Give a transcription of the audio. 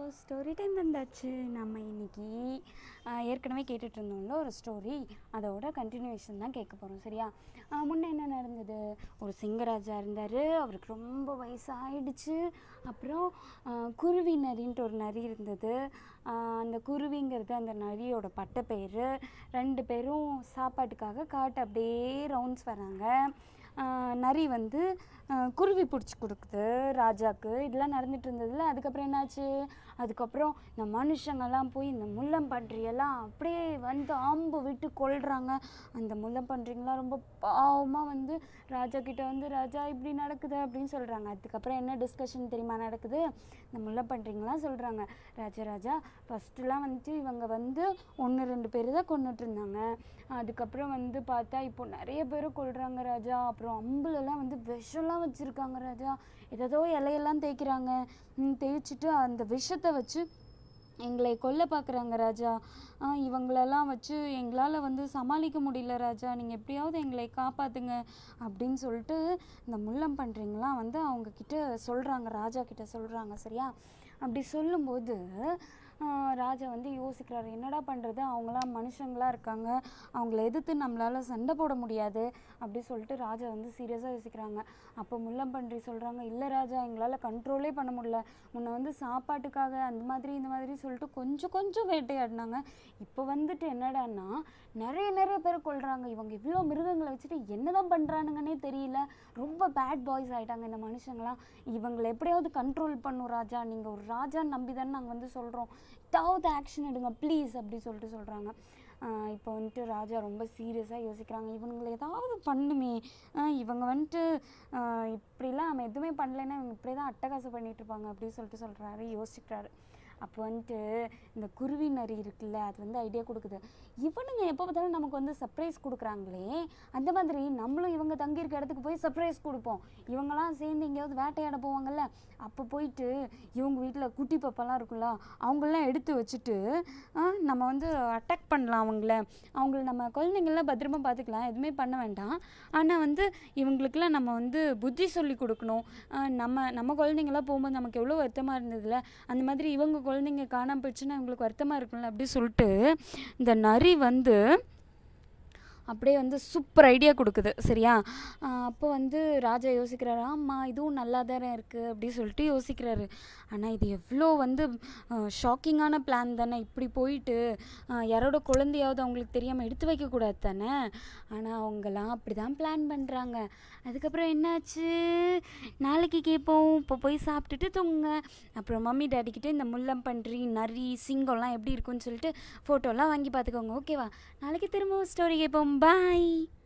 story time வந்தாச்சு நம்ம இன்னைக்கு ஆஹ், ஏற்கனவே கேட்டுட்டு இருந்தோம்ல ஒரு ஸ்டோரி அதோட கண்டினியூஷன் தான் கேட்க போகிறோம் சரியா ஆஹ், முன்ன என்ன நடந்தது ஒரு சிங்கராஜா இருந்தார் அவருக்கு ரொம்ப வயசாயிடுச்சு அப்புறம் ஆஹ், குருவி நரின்ட்டு ஒரு நரி இருந்தது ஆஹ், அந்த குருவிங்கிறது அந்த நரியோட பட்டப்பேர் ரெண்டு பேரும் சாப்பாட்டுக்காக காட்டு அப்படியே ரவுண்ட்ஸ் வராங்க ஆஹ் நரி வந்து ஆஹ் குருவி பிடிச்சி கொடுக்குது ராஜாக்கு இதெல்லாம் நடந்துட்டு இருந்ததுல அதுக்கப்புறம் என்னாச்சு அதுக்கப்புறம் இந்த மனுஷங்கெல்லாம் போய் இந்த முள்ளம்பன்றியெல்லாம் அப்படியே வந்து அம்பு விட்டு கொல்றாங்க அந்த முள்ளம்பன்றிங்கெல்லாம் ரொம்ப பாவமாக வந்து ராஜா கிட்ட வந்து ராஜா இப்படி நடக்குது அப்படின்னு சொல்கிறாங்க அதுக்கப்புறம் என்ன டிஸ்கஷன் தெரியுமா நடக்குது இந்த முள்ளம்பன்றிங்கெல்லாம் சொல்கிறாங்க ராஜா ராஜா ஃபஸ்ட்டுலாம் வந்துட்டு இவங்க வந்து ஒன்று ரெண்டு பேர் தான் கொண்டுட்டு இருந்தாங்க அதுக்கப்புறம் வந்து பார்த்தா இப்போ நிறைய பேர் கொல்றாங்க ராஜா அப்புறம் அம்புலெல்லாம் வந்து விஷம்லாம் வச்சுருக்காங்க ராஜா ஏதோ இலையெல்லாம் தேய்க்கிறாங்க ம், தேய்ச்சிட்டு அந்த விஷத்தை வச்சு எங்களை கொல்ல பார்க்குறாங்க ராஜா ஆ, இவங்களெல்லாம் வச்சு எங்களால் வந்து சமாளிக்க முடியல ராஜா நீங்கள் எப்படியாவது எங்களை காப்பாற்றுங்க அப்படின்னு சொல்லிட்டு இந்த முள்ளம் பண்ணுறீங்களாம் வந்து அவங்க கிட்ட சொல்கிறாங்க ராஜா கிட்ட சொல்கிறாங்க சரியா அப்படி சொல்லும்போது ஆ, ராஜா வந்து யோசிக்கிறாரு என்னடா பண்ணுறது அவங்களாம் மனுஷங்களா இருக்காங்க அவங்கள எதிர்த்து நம்மளால் சண்டை போட முடியாது அப்படி சொல்லிட்டு ராஜா வந்து சீரியஸாக யோசிக்கிறாங்க அப்போ முள்ளம்பன்றி சொல்கிறாங்க இல்லை ராஜா எங்களால் கண்ட்ரோலே பண்ண முடியல முன்ன வந்து சாப்பாட்டுக்காக அந்த மாதிரி இந்த மாதிரி சொல்லிட்டு கொஞ்சம் கொஞ்சம் வேட்டையாடினாங்க இப்போ வந்துட்டு என்னடான்னா நிறைய நிறைய பேர் கொல்றாங்க இவங்க இவ்வளோ மிருகங்களை வச்சுட்டு என்னதான் பண்ணுறானுங்கன்னே தெரியல ரொம்ப பேட் பாய்ஸ் ஆயிட்டாங்க இந்த மனுஷங்களாம் இவங்களை எப்படியாவது கண்ட்ரோல் பண்ணும் ராஜா நீங்கள் ஒரு ராஜான்னு நம்பி தானே நாங்கள் வந்து சொல்கிறோம் ஏதாவது ஆக்ஷன் எடுங்க ப்ளீஸ் அப்படி சொல்லிட்டு சொல்கிறாங்க இப்போ வந்துட்டு ராஜா ரொம்ப சீரியஸாக யோசிக்கிறாங்க இவனுங்களை ஏதாவது பண்ணுமே ஆஹ் இவங்க வந்துட்டு ஆஹ் இப்படிலாம் நம்ம எதுவுமே பண்ணலைன்னா இவங்க இப்படி தான் அட்டகாசம் பண்ணிட்டு இருப்பாங்க அப்படின்னு சொல்லிட்டு சொல்கிறாரு யோசிக்கிறாரு அப்போ வந்துட்டு இந்த குருவி நரி இருக்குல்ல அது வந்து ஐடியா கொடுக்குது இவனுங்க எப்போ பார்த்தாலும் நமக்கு வந்து சர்ப்ரைஸ் கொடுக்குறாங்களே அந்த மாதிரி நம்மளும் இவங்க தங்கியிருக்க இடத்துக்கு போய் சர்ப்ரைஸ் கொடுப்போம் இவங்கெல்லாம் சேர்ந்து எங்கேயாவது வேட்டையாட போவாங்கல்ல அப்போ போயிட்டு இவங்க வீட்டில் குட்டி பாப்பாலாம் இருக்குல்ல அவங்களெலாம் எடுத்து வச்சுட்டு ஆ, நம்ம வந்து அட்டாக் பண்ணலாம் அவங்கள அவங்கள நம்ம குழந்தைங்களாம் பத்திரமா பார்த்துக்கலாம் எதுவுமே பண்ண வேண்டாம் ஆனால் வந்து இவங்களுக்கெல்லாம் நம்ம வந்து புத்தி சொல்லி கொடுக்கணும் ஆ, நம்ம நம்ம குழந்தைங்களாம் போகும்போது நமக்கு எவ்வளோ வருத்தமாக இருந்ததுல அந்த மாதிரி இவங்க குழந்தைங்க காணாம போயிடுச்சுன்னா இவங்களுக்கு வருத்தமாக இருக்கும்ல அப்படி சொல்லிட்டு இந்த நரி வந்து அப்படியே வந்து சூப்பர் ஐடியா கொடுக்குது சரியா ஆஹ் அப்போ வந்து ராஜா யோசிக்கிறாரு ஆமாம் இதுவும் நல்லா தானே இருக்குது அப்படி சொல்லிட்டு யோசிக்கிறாரு ஆனால் இது எவ்வளோ வந்து ஷாக்கிங்கான பிளான் தானே இப்படி போயிட்டு ஆஹ் யாரோட குழந்தையாவது அவங்களுக்கு தெரியாமல் எடுத்து வைக்கக்கூடாது தானே ஆனால் அவங்கெல்லாம் அப்படி தான் பிளான் பண்ணுறாங்க அதுக்கப்புறம் என்னாச்சு நாளைக்கு கேட்போம் இப்போ போய் சாப்பிட்டுட்டு தூங்குங்க அப்புறம் மம்மி டாடி கிட்ட இந்த முள்ளம்பன்றி நரி சிங்கம்லாம் எப்படி இருக்குன்னு சொல்லிட்டு ஃபோட்டோலாம் வாங்கி பார்த்துக்கோங்க ஓகேவா நாளைக்கு திரும்பவும் ஸ்டோரி கேட்போம் பாய்